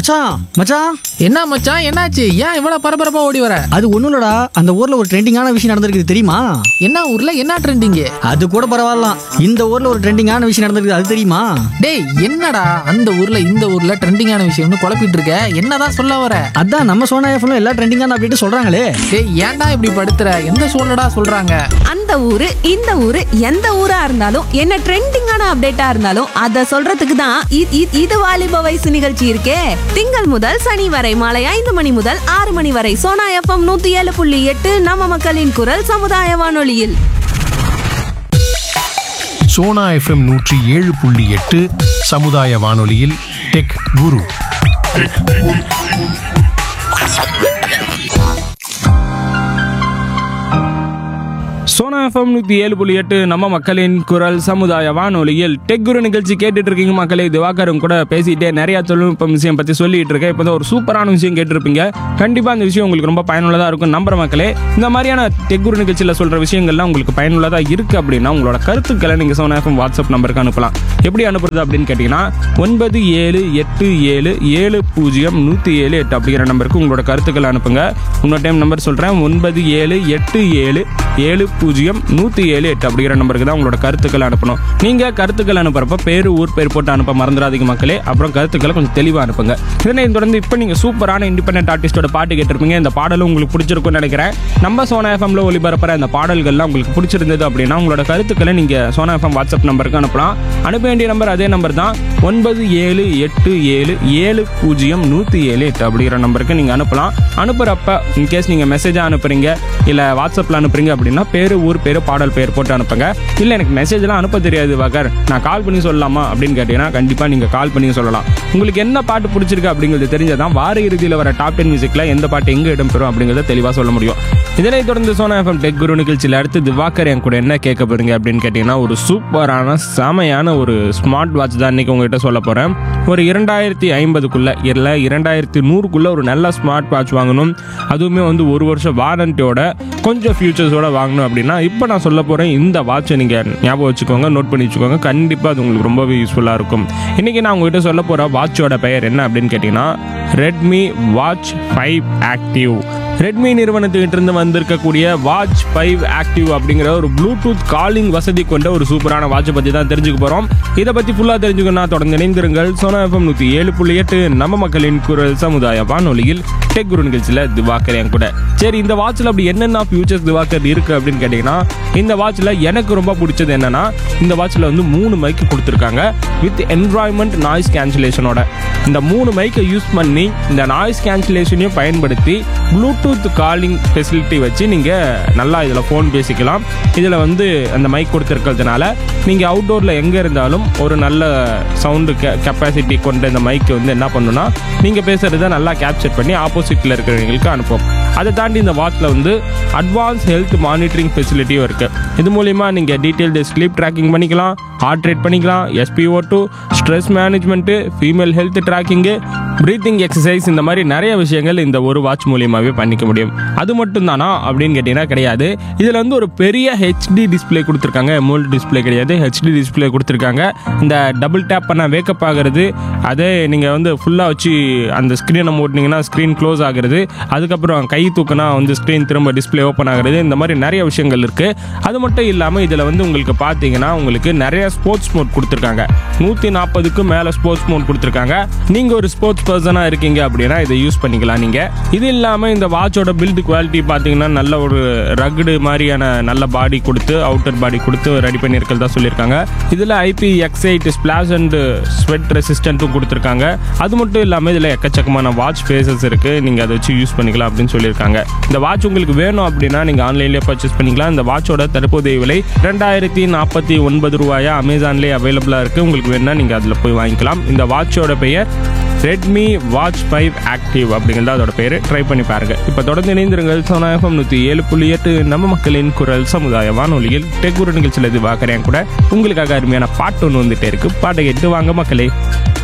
மச்சான் மச்சான் என்ன மச்சான் என்னாச்சு ஏன் இவ்வளவு பரபரப்பா ஓடி வர அது ஒண்ணும் இல்லடா அந்த ஊர்ல ஒரு ட்ரெண்டிங்கான விஷயம் நடந்திருக்குது தெரியுமா என்ன ஊர்ல என்ன ட்ரெண்டிங் அது கூட பரவாயில்லாம் இந்த ஊர்ல ஒரு ட்ரெண்டிங்கான விஷயம் நடந்திருக்குது அது தெரியுமா டேய் என்னடா அந்த ஊர்ல இந்த ஊர்ல ட்ரெண்டிங்கான விஷயம்னு குழப்பிட்டு இருக்க என்னதான் சொல்ல வர அதான் நம்ம சோனா எஃப்ல எல்லா ட்ரெண்டிங்கான அப்டேட் சொல்றாங்களே டேய் ஏன்டா இப்படி படுத்துற எந்த சூழ்நிடா சொல்றாங்க அந்த ஊரு இந்த ஊரு எந்த ஊரா இருந்தாலும் என்ன ட்ரெண்டிங்கான அப்டேட்டா இருந்தாலும் அத சொல்றதுக்கு தான் இ- இ- இது வாலிப வயசு நிகழ்ச்சி இருக்கே திங்கள் முதல் சனி வரை மாலை ஐந்து மணி முதல் ஆறு மணி வரை சோனா எஃப்எம் நூத்தி ஏழு புள்ளி எட்டு நம்ம மக்களின் குரல் சமுதாய வானொலியில் சோனா எஃப்எம் நூற்றி ஏழு புள்ளி எட்டு சமுதாய வானொலியில் டெக் குரு சோனா எஃப்எம் நூற்றி ஏழு புள்ளி எட்டு நம்ம மக்களின் குரல் சமுதாய வானொலியில் டெக் குரு நிகழ்ச்சி கேட்டுட்டு இருக்கீங்க மக்களே திவாகரும் கூட பேசிட்டே நிறைய தொழில்நுட்பம் விஷயம் பற்றி சொல்லிட்டு இருக்கேன் இப்போ ஒரு சூப்பரான விஷயம் கேட்டிருப்பீங்க கண்டிப்பாக அந்த விஷயம் உங்களுக்கு ரொம்ப பயனுள்ளதாக இருக்கும் நம்புற மக்களே இந்த மாதிரியான டெக் குரு நிகழ்ச்சியில் சொல்கிற விஷயங்கள்லாம் உங்களுக்கு பயனுள்ளதாக இருக்குது அப்படின்னா உங்களோட கருத்துக்களை நீங்கள் சோனா எஃப்எம் வாட்ஸ்அப் நம்பருக்கு அனுப்பலாம் எப்படி அனுப்புறது அப்படின்னு கேட்டிங்கன்னா ஒன்பது ஏழு எட்டு ஏழு ஏழு பூஜ்ஜியம் நூற்றி ஏழு எட்டு அப்படிங்கிற நம்பருக்கு உங்களோட கருத்துக்களை அனுப்புங்க இன்னொரு டைம் நம்பர் சொல்கிறேன் ஒன்பது ஏழு எட்டு ஏழு ஏழு பூஜ்ஜியம் நூற்றி ஏழு எட்டு அப்படிங்கிற நம்பருக்கு தான் உங்களோட கருத்துக்களை அனுப்பணும் நீங்கள் கருத்துக்கள் அனுப்புறப்ப பேர் ஊர் பேர் போட்டு அனுப்ப மறந்துடாதீங்க மக்களே அப்புறம் கருத்துக்களை கொஞ்சம் தெளிவாக அனுப்புங்க இதனை தொடர்ந்து இப்போ நீங்கள் சூப்பரான இண்டிபெண்டன்ட் ஆர்டிஸ்டோட பாட்டு கேட்டிருப்பீங்க இந்த பாடலும் உங்களுக்கு பிடிச்சிருக்கும்னு நினைக்கிறேன் நம்ம சோனா எஃப்எம்ல ஒளிபரப்புற இந்த பாடல்கள்லாம் உங்களுக்கு பிடிச்சிருந்தது அப்படின்னா உங்களோட கருத்துக்களை நீங்கள் சோனா எஃப்எம் வாட்ஸ்அப் நம்பருக்கு அனுப்பலாம் அனுப்ப வேண்டிய நம்பர் அதே நம்பர் தான் ஒன்பது ஏழு எட்டு ஏழு ஏழு பூஜ்ஜியம் நூற்றி ஏழு எட்டு அப்படிங்கிற நம்பருக்கு நீங்கள் அனுப்பலாம் அனுப்புகிறப்ப இன்கேஸ் நீங்கள் மெசேஜாக அனுப்புறீங்க இல்லை வாட்ஸ்அப்பில் அனுப்புறீங்க அப்படின்னா பேர் ஊர் பேர் பாடல் பேர் போட்டு அனுப்புங்க இல்லை எனக்கு மெசேஜ்லாம் அனுப்ப தெரியாது வகர் நான் கால் பண்ணி சொல்லலாமா அப்படின்னு கேட்டிங்கன்னா கண்டிப்பாக நீங்கள் கால் பண்ணி சொல்லலாம் உங்களுக்கு என்ன பாட்டு பிடிச்சிருக்கு அப்படிங்கிறது தெரிஞ்சதான் வார இறுதியில் வர டாப் டென் மியூசிக்கில் எந்த பாட்டு எங்கே இடம்பெறும் அப்படிங்கிறத தெளிவாக சொல்ல முடியும் இதனை தொடர்ந்து சோனா எஃப்எம் டெக் குரு நிகழ்ச்சியில் அடுத்து திவாகர் என் கூட என்ன கேட்க போறீங்க அப்படின்னு கேட்டிங்கன்னா ஒரு சூப்பரான செமையான ஒரு ஸ்மார்ட் வாட்ச் தான் இன்னைக்கு உங்ககிட்ட சொல்ல போகிறேன் ஒரு இரண்டாயிரத்தி ஐம்பதுக்குள்ளே இல்லை இரண்டாயிரத்தி நூறுக்குள்ளே ஒரு நல்ல ஸ்மார்ட் வாட்ச் வாங்கணும் அதுவுமே வந்து ஒரு வருஷம் வாரண்டியோட கொஞ்சம் ஃபியூச்சர்ஸோட வாங்கணும் அப்படின்னா இப்போ நான் சொல்ல போகிறேன் இந்த வாட்சை நீங்கள் ஞாபகம் வச்சுக்கோங்க நோட் பண்ணி வச்சுக்கோங்க கண்டிப்பாக அது உங்களுக்கு ரொம்பவே யூஸ்ஃபுல்லாக இருக்கும் இன்றைக்கி நான் உங்ககிட்ட சொல்ல போகிற வாட்சோட பெயர் என்ன அப்படின்னு கேட்டிங்கன்னா Redmi watch five active Redmi நிறுவனத்துக்கிட்ட இருந்து வந்திருக்கக்கூடிய வாட்ச் ஃபைவ் ஆக்டிவ் அப்படிங்கிற ஒரு ப்ளூடூத் காலிங் வசதி கொண்ட ஒரு சூப்பரான வாட்சை பற்றி தான் தெரிஞ்சுக்க போகிறோம் இதை பற்றி ஃபுல்லாக தெரிஞ்சுக்கணும்னா தொடர்ந்து இணைந்திருங்கள் சோனா எஃப்எம் நூற்றி ஏழு புள்ளி எட்டு நம்ம மக்களின் குரல் சமுதாய வானொலியில் டெக் குரு நிகழ்ச்சியில் திவாக்கர் என் கூட சரி இந்த வாட்சில் அப்படி என்னென்ன ஃபியூச்சர்ஸ் திவாக்கர் இருக்குது அப்படின்னு கேட்டிங்கன்னா இந்த வாட்சில் எனக்கு ரொம்ப பிடிச்சது என்னன்னா இந்த வாட்சில் வந்து மூணு மைக்கு கொடுத்துருக்காங்க வித் என்வாய்மெண்ட் நாய்ஸ் கேன்சலேஷனோட இந்த மூணு மைக்கை யூஸ் பண்ணி இந்த நாய்ஸ் கேன்சலேஷனையும் பயன்படுத்தி ப்ளூடூத் காலிங் ஃபெசிலிட்டி வச்சு நீங்கள் நல்லா இதில் ஃபோன் பேசிக்கலாம் இதில் வந்து அந்த மைக் கொடுத்துருக்கிறதுனால நீங்கள் அவுட்டோரில் எங்கே இருந்தாலும் ஒரு நல்ல சவுண்டு கெ கெப்பாசிட்டி கொண்ட இந்த மைக்கு வந்து என்ன பண்ணுன்னா நீங்கள் பேசுகிறத நல்லா கேப்சர் பண்ணி ஆப்போசிட்டில் இருக்கிறவங்களுக்கு அனுப்பும் அதை தாண்டி இந்த வாட்சில் வந்து அட்வான்ஸ் ஹெல்த் மானிட்டரிங் ஃபெசிலிட்டியும் இருக்குது இது மூலிமா நீங்கள் டீட்டெயில்டு ஸ்லீப் ட்ராக்கிங் பண்ணிக்கலாம் ஹார்ட் ரேட் பண்ணிக்கலாம் SPO two stress management female health tracking breathing exercise இந்த மாதிரி நிறைய விஷயங்கள் இந்த ஒரு வாட்ச் மூலியமாகவே பண்ணிக்க முடியும் அது மட்டும் தானா அப்படின்னு கேட்டிங்கன்னா கிடையாது இதில் வந்து ஒரு பெரிய ஹெச்டி டிஸ்ப்ளே கொடுத்துருக்காங்க எமோல் டிஸ்ப்ளே கிடையாது ஹெச்டி டிஸ்ப்ளே கொடுத்துருக்காங்க இந்த டபுள் டேப் பண்ண வேக்கப் ஆகிறது அதே நீங்கள் வந்து ஃபுல்லாக வச்சு அந்த ஸ்க்ரீனை மூட்டினீங்கன்னா ஸ்க்ரீன் க்ளோஸ் ஆகுறது அதுக்கப்புறம் கை தூக்குனா வந்து ஸ்க்ரீன் திரும்ப டிஸ்ப்ளே ஓப்பன் ஆகுறது இந்த மாதிரி நிறைய விஷயங்கள் இருக்குது அது மட்டும் இல்லாமல் இதில் வந்து உங்களுக்கு பார்த்தீங்கன்னா உங்களுக்கு நிறைய ஸ்போர்ட்ஸ் மோட் கொடுத்துருக்காங்க நூற்றி நாற்பதுக்கும் மேலே ஸ்போர்ட்ஸ் மோட் கொடுத்துருக்காங்க நீங்கள் ஒரு ஸ்போர்ட்ஸ் பர்சனாக இருக்கீங்க அப்படின்னா இதை யூஸ் பண்ணிக்கலாம் நீங்கள் இது இல்லாமல் இந்த வாட்சோட பில்டு குவாலிட்டி பார்த்தீங்கன்னா நல்ல ஒரு ரகுடு மாதிரியான நல்ல பாடி கொடுத்து அவுட்டர் பாடி கொடுத்து ரெடி பண்ணியிருக்கிறதா சொல்லியிருக்காங்க இதில் IP X eight splash and sweat ரெசிஸ்டண்ட்டும் கொடுத்துருக்காங்க அது மட்டும் இல்லாமல் இதில் எக்கச்சக்கமான வாட்ச் ஃபேஸஸ் இருக்குது நீங்கள் அதை வச்சு யூஸ் பண்ணிக்கலாம் அப்படின்னு சொல்லியிருக்காங்க இந்த வாட்ச் உங்களுக்கு வேணும் அப்படின்னா நீங்கள் ஆன்லைன்லேயே பர்ச்சேஸ் பண்ணிக்கலாம் இந்த வாட்சோட தற்போதைய விலை ரெண்டாயிரத்தி நாற்பத்தி ஒன்பது ரூபாயா அமேசான்லேயே அவைலபிளாக இருக்குது உங்களுக்கு வேணும்னா நீங்கள் அதில் போய் வாங்கிக்கலாம் இந்த வாட்சோட பெயர் ரெட்மி வாட்ச் ஃபைவ் ஆக்டிவ் அப்படிங்கிறது அதோட பேர் ட்ரை பண்ணி பாருங்க இப்போ தொடர்ந்து இணைந்திருங்கள் சோனா எஃப்எம் நூற்றி ஏழு புள்ளி எட்டு நம்ம மக்களின் குரல் சமுதாய வானொலியில் டெக் ஒரு நிகழ்ச்சியில் இது பார்க்குறேன் கூட உங்களுக்காக அருமையான பாட்டு ஒன்று வந்துட்டே இருக்கு பாட்டை கேட்டு வாங்க மக்களே